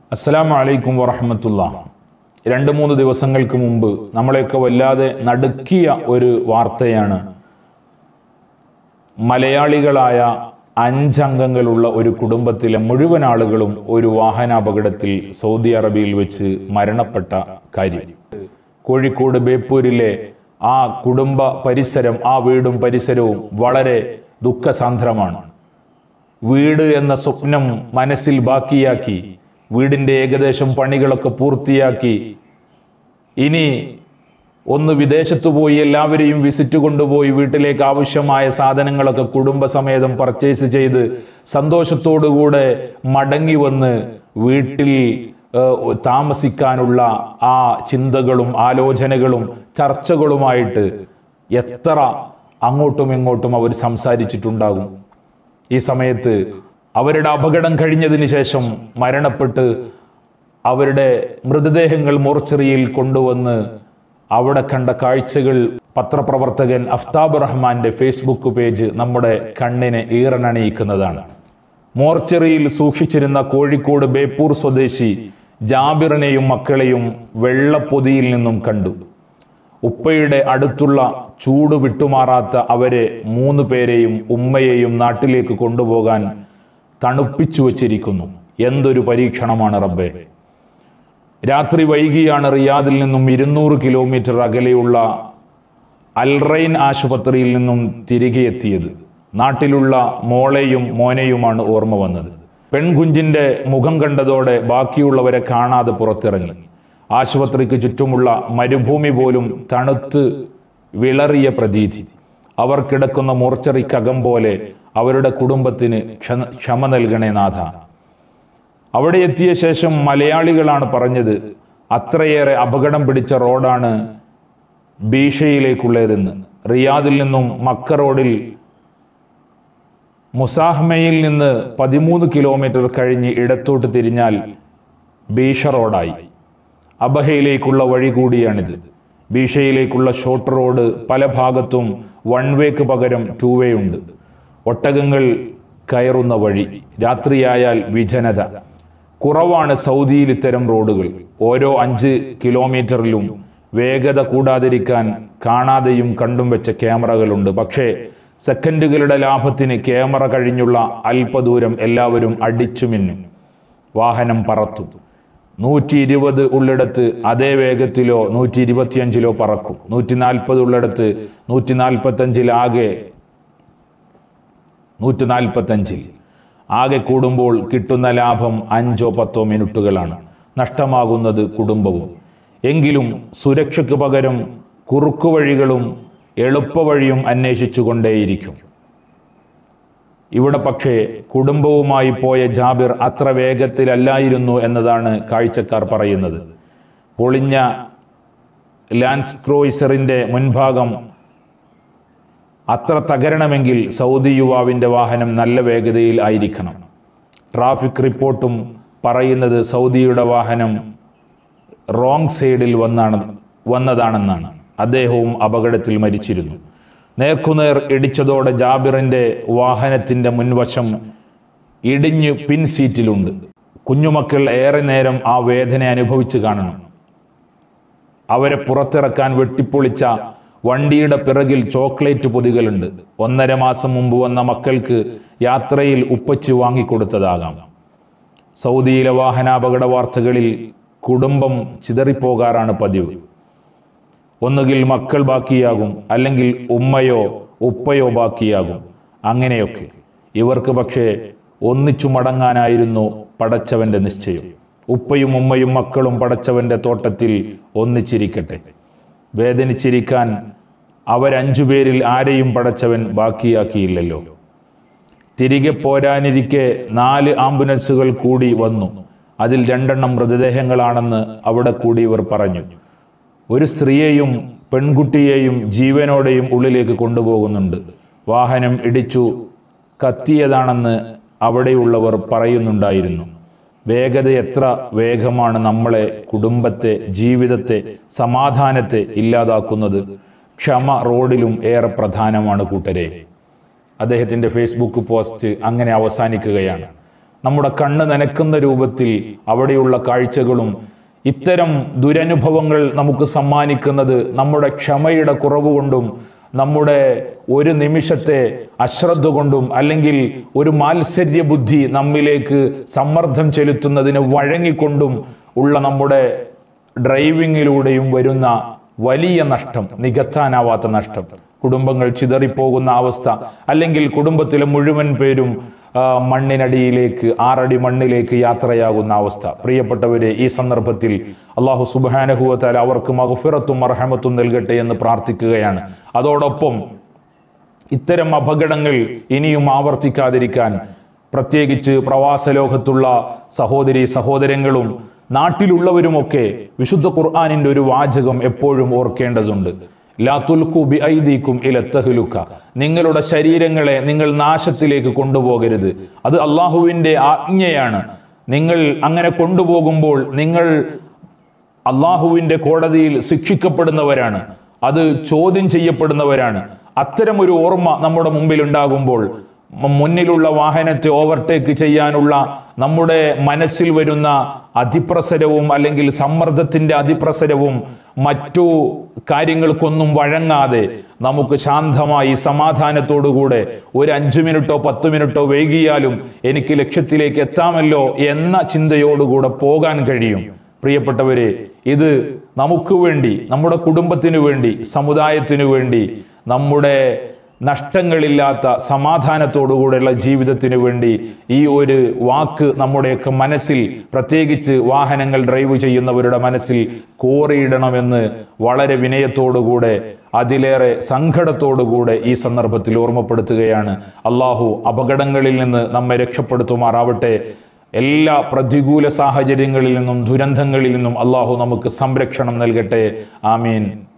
അസ്സലാമു അലൈക്കും വറഹമത്തുള്ള രണ്ട് മൂന്ന് ദിവസങ്ങൾക്ക് മുമ്പ് നമ്മളെയൊക്കെ വല്ലാതെ നടുക്കിയ ഒരു വാർത്തയാണ് മലയാളികളായ അഞ്ചംഗങ്ങളുള്ള ഒരു കുടുംബത്തിലെ മുഴുവൻ ആളുകളും ഒരു വാഹനാപകടത്തിൽ സൗദി അറേബ്യയിൽ വെച്ച് മരണപ്പെട്ട കാര്യം കോഴിക്കോട് ബേപ്പൂരിലെ ആ കുടുംബ പരിസരം ആ വീടും പരിസരവും വളരെ ദുഃഖസാന്ദ്രമാണ് വീട് എന്ന സ്വപ്നം മനസ്സിൽ ബാക്കിയാക്കി വീടിൻ്റെ ഏകദേശം പണികളൊക്കെ പൂർത്തിയാക്കി ഇനി ഒന്ന് വിദേശത്തു പോയി എല്ലാവരെയും വിസിറ്റ് കൊണ്ടുപോയി വീട്ടിലേക്ക് ആവശ്യമായ സാധനങ്ങളൊക്കെ കുടുംബസമേതം പർച്ചേസ് ചെയ്ത് സന്തോഷത്തോടുകൂടെ മടങ്ങി വന്ന് വീട്ടിൽ ഏഹ്, താമസിക്കാനുള്ള ആ ചിന്തകളും ആലോചനകളും ചർച്ചകളുമായിട്ട് എത്ര അങ്ങോട്ടും ഇങ്ങോട്ടും അവർ സംസാരിച്ചിട്ടുണ്ടാകും ഈ സമയത്ത് അവരുടെ അപകടം കഴിഞ്ഞതിന് ശേഷം മരണപ്പെട്ട് അവരുടെ മൃതദേഹങ്ങൾ മോർച്ചറിയിൽ കൊണ്ടുവന്ന് അവിടെ കണ്ട കാഴ്ചകൾ പത്രപ്രവർത്തകൻ അഫ്താബ് റഹ്മാന്റെ ഫേസ്ബുക്ക് പേജ് നമ്മുടെ കണ്ണിനെ ഈറനണിയിക്കുന്നതാണ് മോർച്ചറിയിൽ സൂക്ഷിച്ചിരുന്ന കോഴിക്കോട് ബേപ്പൂർ സ്വദേശി ജാബിറിനെയും മക്കളെയും വെള്ളപ്പൊതിയിൽ നിന്നും കണ്ടു ഉപ്പയുടെ അടുത്തുള്ള ചൂട് വിട്ടുമാറാത്ത അവരെ മൂന്ന് പേരെയും ഉമ്മയെയും നാട്ടിലേക്ക് കൊണ്ടുപോകാൻ തണുപ്പിച്ചു വച്ചിരിക്കുന്നു എന്തൊരു പരീക്ഷണമാണ് റബ്ബേ രാത്രി വൈകിയാണ് റിയാദിൽ നിന്നും ഇരുന്നൂറ് കിലോമീറ്റർ അകലെയുള്ള അൽറൈൻ ആശുപത്രിയിൽ നിന്നും തിരികെ എത്തിയത് നാട്ടിലുള്ള മോളെയും മോനെയുമാണ് ഓർമ്മ വന്നത് പെൺകുഞ്ചിന്റെ മുഖം കണ്ടതോടെ ബാക്കിയുള്ളവരെ കാണാതെ പുറത്തിറങ്ങി ആശുപത്രിക്ക് ചുറ്റുമുള്ള മരുഭൂമി പോലും തണുത്ത് വിളറിയ പ്രതീതി അവർ കിടക്കുന്ന മോർച്ചറിക്കകം പോലെ അവരുടെ കുടുംബത്തിന് ക്ഷ- ക്ഷമ നൽകണേ നാഥ അവിടെ എത്തിയ ശേഷം മലയാളികളാണ് പറഞ്ഞത് അത്രയേറെ അപകടം പിടിച്ച റോഡാണ് ബീഷയിലേക്കുള്ളതെന്ന് റിയാദിൽ നിന്നും മക്ക റോഡിൽ മുസാഹ്മയിൽ നിന്ന് പതിമൂന്ന് കിലോമീറ്റർ കഴിഞ്ഞ് ഇടത്തോട്ട് തിരിഞ്ഞാൽ ബീഷ റോഡായി അബഹയിലേക്കുള്ള വഴി കൂടിയാണിത് ബീഷയിലേക്കുള്ള ഷോർട്ട് റോഡ് പല ഭാഗത്തും വൺ വേക്ക് പകരം ടൂ വേ ഉണ്ട് ഒട്ടകങ്ങൾ കയറുന്ന വഴി രാത്രിയായാൽ വിജനത കുറവാണ് സൗദിയിൽ ഇത്തരം റോഡുകൾ ഓരോ അഞ്ച് കിലോമീറ്ററിലും വേഗത കൂടാതിരിക്കാൻ കാണാതെയും കണ്ടും വെച്ച ക്യാമറകളുണ്ട് പക്ഷേ സെക്കൻഡുകളുടെ ലാഭത്തിന് ക്യാമറ കഴിഞ്ഞുള്ള അല്പദൂരം എല്ലാവരും അടിച്ചു മിന്നും വാഹനം പറത്തും നൂറ്റി ഇരുപത് ഉള്ളിടത്ത് അതേ വേഗത്തിലോ നൂറ്റി ഇരുപത്തിയഞ്ചിലോ പറക്കും നൂറ്റി നാൽപ്പത് ഉള്ളിടത്ത് നൂറ്റി നാൽപ്പത്തഞ്ചിലാകെ നൂറ്റി നാൽപ്പത്തഞ്ചിൽ ആകെ കൂടുമ്പോൾ കിട്ടുന്ന ലാഭം അഞ്ചോ പത്തോ മിനിറ്റുകളാണ് നഷ്ടമാകുന്നത് കുടുംബവും എങ്കിലും സുരക്ഷയ്ക്ക് പകരം കുറുക്കുവഴികളും എളുപ്പവഴിയും അന്വേഷിച്ചു കൊണ്ടേയിരിക്കും ഇവിടെ പക്ഷേ കുടുംബവുമായി പോയ ജാബിർ അത്ര വേഗത്തിലല്ലായിരുന്നു എന്നതാണ് കാഴ്ചക്കാർ പറയുന്നത് പൊളിഞ്ഞ ലാൻസ് ക്രോയിസറിന്റെ മുൻഭാഗം അത്ര തകരണമെങ്കിൽ സൗദി യുവാവിൻ്റെ വാഹനം നല്ല വേഗതയിൽ ആയിരിക്കണം ട്രാഫിക് റിപ്പോർട്ടും പറയുന്നത് സൗദിയുടെ വാഹനം റോങ് സൈഡിൽ വന്നാണ് വന്നതാണെന്നാണ് അദ്ദേഹവും അപകടത്തിൽ മരിച്ചിരുന്നു നേർക്കുനേർ ഇടിച്ചതോടെ ജാബിറിന്റെ വാഹനത്തിന്റെ മുൻവശം ഇടിഞ്ഞു പിൻ സീറ്റിലുണ്ട് കുഞ്ഞുമക്കൾ ഏറെ നേരം ആ വേദന അനുഭവിച്ചു കാണണം അവരെ പുറത്തിറക്കാൻ വെട്ടിപ്പൊളിച്ച വണ്ടിയുടെ പിറകിൽ ചോക്ലേറ്റ് പൊതികളുണ്ട് ഒന്നര മാസം മുമ്പ് വന്ന മക്കൾക്ക് യാത്രയിൽ ഉപ്പച്ച് വാങ്ങിക്കൊടുത്തതാകാം സൗദിയിലെ വാഹനാപകട വാർത്തകളിൽ കുടുംബം ചിതറിപ്പോകാറാണ് പതിവ് ഒന്നുകിൽ മക്കൾ ബാക്കിയാകും അല്ലെങ്കിൽ ഉമ്മയോ ഉപ്പയോ ബാക്കിയാകും അങ്ങനെയൊക്കെ ഇവർക്ക് പക്ഷേ ഒന്നിച്ചു മടങ്ങാനായിരുന്നു പടച്ചവന്റെ നിശ്ചയം ഉപ്പയും ഉമ്മയും മക്കളും പടച്ചവന്റെ തോട്ടത്തിൽ ഒന്നിച്ചിരിക്കട്ടെ വേദനിച്ചിരിക്കാൻ അവരഞ്ചു പേരിൽ ആരെയും പടച്ചവൻ ബാക്കിയാക്കിയില്ലല്ലോ തിരികെ പോരാനിരിക്കെ നാല് ആംബുലൻസുകൾ കൂടി വന്നു അതിൽ രണ്ടെണ്ണം മൃതദേഹങ്ങളാണെന്ന് അവിടെ കൂടി ഇവർ പറഞ്ഞു ഒരു സ്ത്രീയെയും പെൺകുട്ടിയെയും ജീവനോടെയും ഉള്ളിലേക്ക് കൊണ്ടുപോകുന്നുണ്ട് വാഹനം ഇടിച്ചു കത്തിയതാണെന്ന് അവിടെയുള്ളവർ പറയുന്നുണ്ടായിരുന്നു വേഗത എത്ര വേഗമാണ് നമ്മളെ കുടുംബത്തെ ജീവിതത്തെ സമാധാനത്തെ ഇല്ലാതാക്കുന്നത് ക്ഷമ റോഡിലും ഏറെ പ്രധാനമാണ് കൂട്ടരെ അദ്ദേഹത്തിൻ്റെ ഫേസ്ബുക്ക് പോസ്റ്റ് അങ്ങനെ അവസാനിക്കുകയാണ് നമ്മുടെ കണ്ണ് നനക്കുന്ന രൂപത്തിൽ അവിടെയുള്ള കാഴ്ചകളും ഇത്തരം ദുരനുഭവങ്ങൾ നമുക്ക് സമ്മാനിക്കുന്നത് നമ്മുടെ ക്ഷമയുടെ കുറവ് കൊണ്ടും നമ്മുടെ ഒരു നിമിഷത്തെ അശ്രദ്ധ കൊണ്ടും അല്ലെങ്കിൽ ഒരു മാത്സര്യ ബുദ്ധി നമ്മിലേക്ക് സമ്മർദ്ദം ചെലുത്തുന്നതിന് വഴങ്ങിക്കൊണ്ടും ഉള്ള നമ്മുടെ ഡ്രൈവിങ്ങിലൂടെയും വരുന്ന വലിയ നഷ്ടം നികത്താനാവാത്ത നഷ്ടം കുടുംബങ്ങൾ ചിതറിപ്പോകുന്ന അവസ്ഥ അല്ലെങ്കിൽ കുടുംബത്തിലെ മുഴുവൻ പേരും ആ, മണ്ണിനടിയിലേക്ക് ആറടി മണ്ണിലേക്ക് യാത്രയാകുന്ന അവസ്ഥ പ്രിയപ്പെട്ടവരെ ഈ സന്ദർഭത്തിൽ അള്ളാഹു സുബാനഹുവത്താൽ അവർക്ക് മഹഫിറത്തും അർഹമത്തും നൽകട്ടെ എന്ന് പ്രാർത്ഥിക്കുകയാണ് അതോടൊപ്പം ഇത്തരം അപകടങ്ങൾ ഇനിയും ആവർത്തിക്കാതിരിക്കാൻ പ്രത്യേകിച്ച് പ്രവാസ ലോകത്തുള്ള സഹോദരി സഹോദരങ്ങളും നാട്ടിലുള്ളവരുമൊക്കെ വിശുദ്ധ ഖുർആാനിന്റെ ഒരു വാചകം എപ്പോഴും ഓർക്കേണ്ടതുണ്ട് ലാ തുൽക്കു ബി ഐദീക്കും ഇലത്തഹുലുക്ക നിങ്ങളുടെ ശരീരങ്ങളെ നിങ്ങൾ നാശത്തിലേക്ക് കൊണ്ടുപോകരുത് അത് അള്ളാഹുവിൻ്റെ ആജ്ഞയാണ് നിങ്ങൾ അങ്ങനെ കൊണ്ടുപോകുമ്പോൾ നിങ്ങൾ അള്ളാഹുവിൻ്റെ കോടതിയിൽ ശിക്ഷിക്കപ്പെടുന്നവരാണ് അത് ചോദ്യം ചെയ്യപ്പെടുന്നവരാണ് അത്തരമൊരു ഓർമ്മ നമ്മുടെ മുമ്പിൽ ഉണ്ടാകുമ്പോൾ മ- മുന്നിലുള്ള വാഹനത്തെ ഓവർടേക്ക് ചെയ്യാനുള്ള നമ്മുടെ മനസ്സിൽ വരുന്ന അതിപ്രസരവും അല്ലെങ്കിൽ സമ്മർദ്ദത്തിന്റെ അതിപ്രസരവും മറ്റു കാര്യങ്ങൾക്കൊന്നും വഴങ്ങാതെ നമുക്ക് ശാന്തമായി സമാധാനത്തോടുകൂടെ ഒരു അഞ്ചു മിനിറ്റോ പത്ത് മിനിറ്റോ വൈകിയാലും എനിക്ക് ലക്ഷ്യത്തിലേക്ക് എത്താമല്ലോ എന്ന ചിന്തയോടുകൂടെ പോകാൻ കഴിയും പ്രിയപ്പെട്ടവരെ ഇത് നമുക്ക് വേണ്ടി നമ്മുടെ കുടുംബത്തിനു വേണ്ടി സമുദായത്തിനു വേണ്ടി നമ്മുടെ നഷ്ടങ്ങളില്ലാത്ത സമാധാനത്തോടുകൂടെയുള്ള ജീവിതത്തിനു വേണ്ടി ഈ ഒരു വാക്ക് നമ്മുടെയൊക്കെ മനസ്സിൽ പ്രത്യേകിച്ച് വാഹനങ്ങൾ ഡ്രൈവ് ചെയ്യുന്നവരുടെ മനസ്സിൽ കോറിയിടണമെന്ന് വളരെ വിനയത്തോടുകൂടെ അതിലേറെ സങ്കടത്തോടുകൂടെ ഈ സന്ദർഭത്തിൽ ഓർമ്മപ്പെടുത്തുകയാണ് അള്ളാഹു അപകടങ്ങളിൽ നിന്ന് നമ്മെ രക്ഷപ്പെടുത്തുമാറാവട്ടെ എല്ലാ പ്രതികൂല സാഹചര്യങ്ങളിൽ നിന്നും ദുരന്തങ്ങളിൽ നിന്നും അള്ളാഹു നമുക്ക് സംരക്ഷണം നൽകട്ടെ ആമീൻ